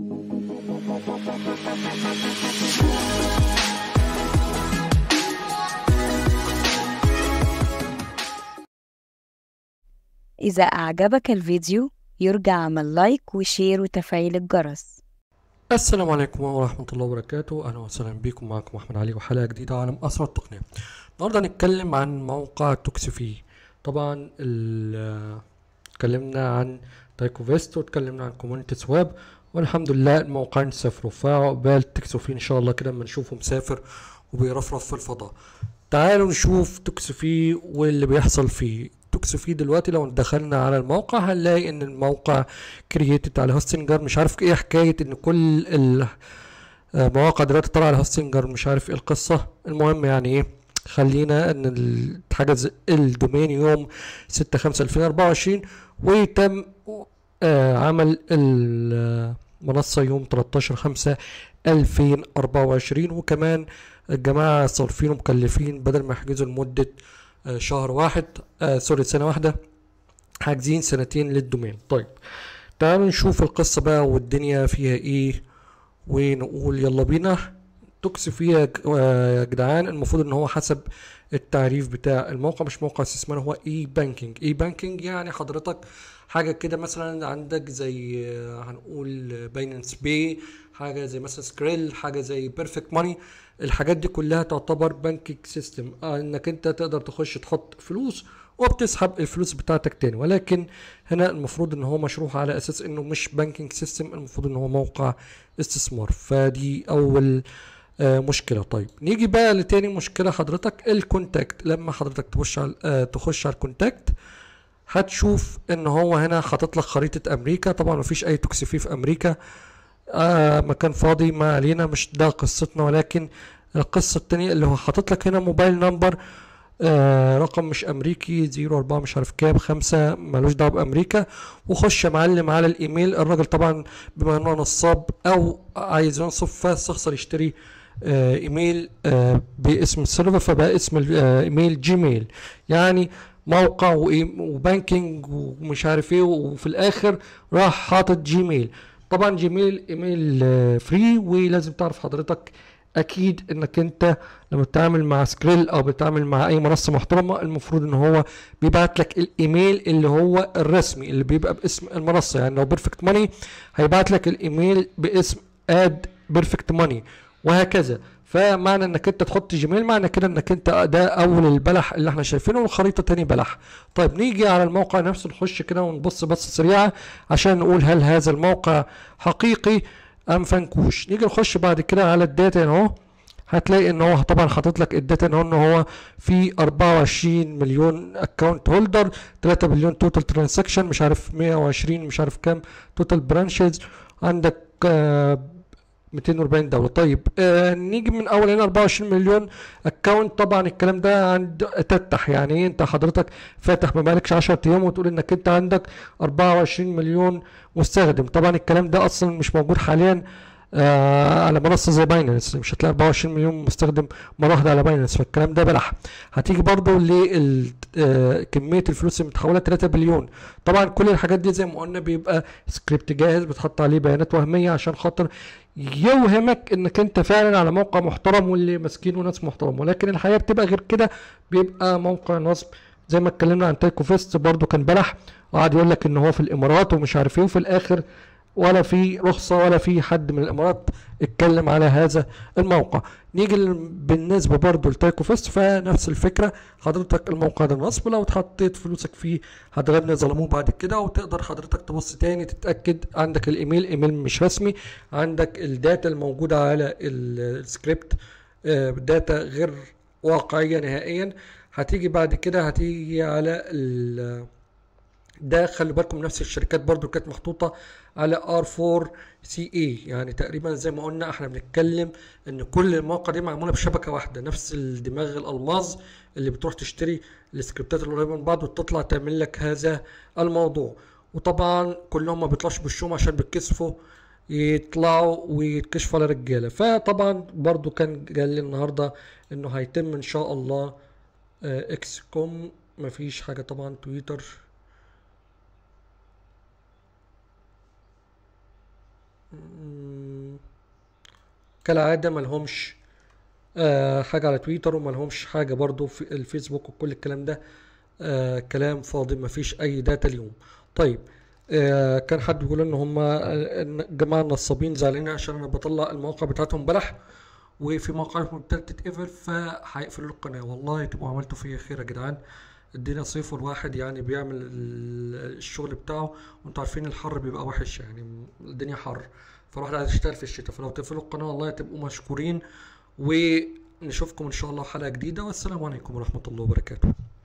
إذا أعجبك الفيديو يرجى عمل لايك وشير وتفعيل الجرس السلام عليكم ورحمة الله وبركاته أهلا وسهلا بكم معكم أحمد علي وحلقة جديدة عن أسرار التقنية النهاردة هنتكلم عن موقع توكسيفي طبعا ال- اتكلمنا عن تايكو فيست واتكلمنا عن كوميونتي سواب والحمد لله الموقعين سافروا فعقبال توكسيفي إن شاء الله كده اما نشوفه مسافر وبيرفرف في الفضاء تعالوا نشوف توكسيفي واللي بيحصل فيه توكسيفي دلوقتي لو دخلنا على الموقع هنلاقي ان الموقع كرييتد على هوستنجر مش عارف ايه حكايه ان كل المواقع دلوقتي طالعه على هوستنجر مش عارف ايه القصه المهم يعني ايه خلينا ان ال- اتحجز الدومين يوم 6 5 2024 وتم آه، عمل المنصه يوم 13 5 2024 وكمان الجماعه صارفين ومكلفين بدل ما يحجزوا لمده آه، شهر واحد آه سوري سنه واحده حاجزين سنتين للدومين طيب تعالوا نشوف القصه بقى والدنيا فيها ايه ونقول يلا بينا توكس فيها ج- آه، يا جدعان المفروض ان هو حسب التعريف بتاع الموقع مش موقع استثمار هو اي بانكينج اي بانكينج يعني حضرتك حاجه كده مثلا عندك زي آه، هنقول باينانس باي حاجه زي مثلا سكريل حاجه زي بيرفكت ماني الحاجات دي كلها تعتبر بانكينج سيستم انك انت تقدر تخش تحط فلوس وبتسحب الفلوس بتاعتك تاني ولكن هنا المفروض ان هو مشروع على اساس انه مش بانكينج سيستم المفروض ان هو موقع استثمار فدي اول آه، مشكله طيب نيجي بقى لتاني مشكله حضرتك الكونتاكت لما حضرتك تخش على آه، تخش على الكونتاكت هتشوف ان هو هنا حاطط لك خريطه امريكا طبعا مفيش اي توكسيفي في امريكا آه مكان فاضي ما علينا مش ده قصتنا ولكن القصه التانية اللي هو حاطط لك هنا موبايل نمبر آه رقم مش امريكي زيرو اربعة مش عارف كام خمسة ملوش دعوة بامريكا وخش يا معلم على الايميل الراجل طبعا بما انه نصاب او عايز ينصب فاستخسر يشتري آه ايميل آه باسم السيرفر فبقى اسم الايميل جيميل يعني موقع وإيه- وبانكينج ومش عارف ايه وفي الاخر راح حاطط جيميل طبعا جيميل ايميل آه، فري ولازم تعرف حضرتك اكيد انك انت لما بتتعامل مع سكريل او بتتعامل مع اي منصه محترمه المفروض ان هو بيبعت لك الايميل اللي هو الرسمي اللي بيبقى باسم المنصه يعني لو بيرفكت ماني هيبعت لك الايميل باسم اد بيرفكت ماني وهكذا فمعنى انك انت تحط جيميل معنى كده انك انت ده اول البلح اللي احنا شايفينه والخريطه تاني بلح طيب نيجي على الموقع نفسه نخش كده ونبص بصه سريعه عشان نقول هل هذا الموقع حقيقي ام فنكوش نيجي نخش بعد كده على الداتا هنا اهو هتلاقي ان هو طبعا حاطط لك الداتا ان هو ان هو في 24 مليون اكونت هولدر 3 مليون توتال ترانزاكشن مش عارف 120 مش عارف كام توتال برانشز عندك آه 240 دولة طيب آه نيجي من اول هنا 24 مليون اكونت طبعا الكلام ده عند تفتح يعني ايه انت حضرتك فاتح ما بقالكش 10 ايام وتقول انك انت عندك 24 مليون مستخدم طبعا الكلام ده اصلا مش موجود حاليا آه على منصه زي باينانس مش هتلاقي 24 مليون مستخدم مره واحده على باينانس فالكلام ده بلح هتيجي برضو لكميه الفلوس المتحوله 3 بليون طبعا كل الحاجات دي زي ما قلنا بيبقى سكريبت جاهز بتحط عليه بيانات وهميه عشان خاطر يوهمك انك انت فعلا على موقع محترم واللي ماسكينه ناس محترم ولكن الحقيقه بتبقى غير كده بيبقى موقع نصب زي ما اتكلمنا عن تايكو فيست برضو كان بلح وقعد يقول لك ان هو في الامارات ومش عارف ايه وفي الاخر ولا في رخصه ولا في حد من الامارات اتكلم على هذا الموقع نيجي لل- بالنسبه برضو لتايكو فيست فنفس الفكره حضرتك الموقع ده نصب لو اتحطيت فلوسك فيه هتغني ظلموه بعد كده وتقدر حضرتك تبص تاني تتاكد عندك الايميل ايميل مش رسمي عندك الداتا الموجوده على ال- السكريبت آه، داتا غير واقعيه نهائيا هتيجي بعد كده هتيجي على ال ده خلي بالكم نفس الشركات برضو كانت محطوطة على R4 CA يعني تقريبا زي ما قلنا احنا بنتكلم ان كل المواقع دي معمولة بشبكة واحدة نفس الدماغ الألماظ اللي بتروح تشتري السكريبتات القريبة من بعض وتطلع تعمل لك هذا الموضوع وطبعا كلهم ما بيطلعش بالشوم عشان بيتكسفوا يطلعوا ويتكشفوا على رجالة فطبعا برضو كان قال لي النهاردة انه هيتم ان شاء الله آه، اكس كوم مفيش حاجة طبعا تويتر مم، كالعاده ملهمش آه حاجه على تويتر وملهمش حاجه برضو في الفيسبوك وكل الكلام ده آه كلام فاضي مفيش اي داتا اليوم طيب آه كان حد بيقول ان هم الجماعه النصابين زعلانين عشان انا بطلع المواقع بتاعتهم بلح وفي موقعهم ابتدت تتقفل فهيقفلوا القناه والله تبقوا عملتوا فيا خير يا جدعان الدنيا صيف والواحد يعني بيعمل ال- الشغل بتاعه وانتوا عارفين الحر بيبقى وحش يعني الدنيا حر فالواحد عايز يشتغل في الشتاء فلو تقفلوا القناه والله تبقوا مشكورين ونشوفكم ان شاء الله حلقه جديده والسلام عليكم ورحمه الله وبركاته